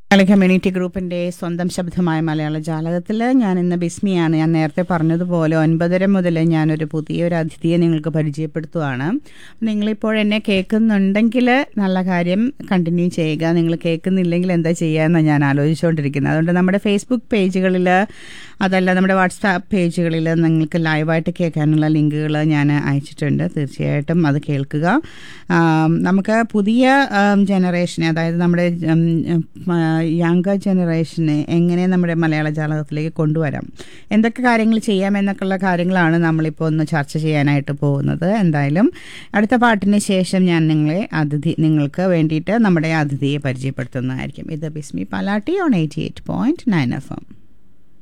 മലയാള കമ്മ്യൂണിറ്റി ഗ്രൂപ്പിന്റെ സ്വന്തം ശബ്ദമായ മലയാള ജാലകത്തിൽ ഞാൻ ഇന്ന് ബിസ്മിയാണ് ഞാൻ നേരത്തെ പറഞ്ഞതുപോലെ ഒൻപതര മുതൽ ഞാനൊരു പുതിയൊരു അതിഥിയെ നിങ്ങൾക്ക് പരിചയപ്പെടുത്തുവാണ് നിങ്ങളിപ്പോൾ എന്നെ കേൾക്കുന്നുണ്ടെങ്കിൽ നല്ല കാര്യം കണ്ടിന്യൂ ചെയ്യുക നിങ്ങൾ കേൾക്കുന്നില്ലെങ്കിൽ എന്താ ചെയ്യാമെന്നാണ് ഞാൻ ആലോചിച്ചുകൊണ്ടിരിക്കുന്നത് അതുകൊണ്ട് നമ്മുടെ ഫേസ്ബുക്ക് പേജുകളിൽ അതല്ല നമ്മുടെ വാട്സാപ്പ് പേജുകളിൽ നിങ്ങൾക്ക് ലൈവായിട്ട് കേൾക്കാനുള്ള ലിങ്കുകൾ ഞാൻ അയച്ചിട്ടുണ്ട് തീർച്ചയായിട്ടും അത് കേൾക്കുക ആം, നമുക്ക് പുതിയ ജനറേഷനെ അതായത് നമ്മുടെ യങ്ക ജനറേഷനെ എങ്ങനെ നമ്മുടെ മലയാള ജാലകത്തിലേക്ക് കൊണ്ടുവരാം എന്തൊക്കെ കാര്യങ്ങൾ ചെയ്യാം എന്നൊക്കെയുള്ള കാര്യങ്ങളാണ് നമ്മളിപ്പോൾ ഒന്ന് ചർച്ച ചെയ്യാനായിട്ട് പോകുന്നത് എന്തായാലും അടുത്ത പാട്ടിന് ശേഷം ഞാൻ നിങ്ങളെ അതിഥി നിങ്ങൾക്ക് വേണ്ടിയിട്ട് നമ്മുടെ അതിഥിയെ പരിചയപ്പെടുത്തുന്നതായിരിക്കും ഇത് Bismi Palatty on eighty eight point nine F M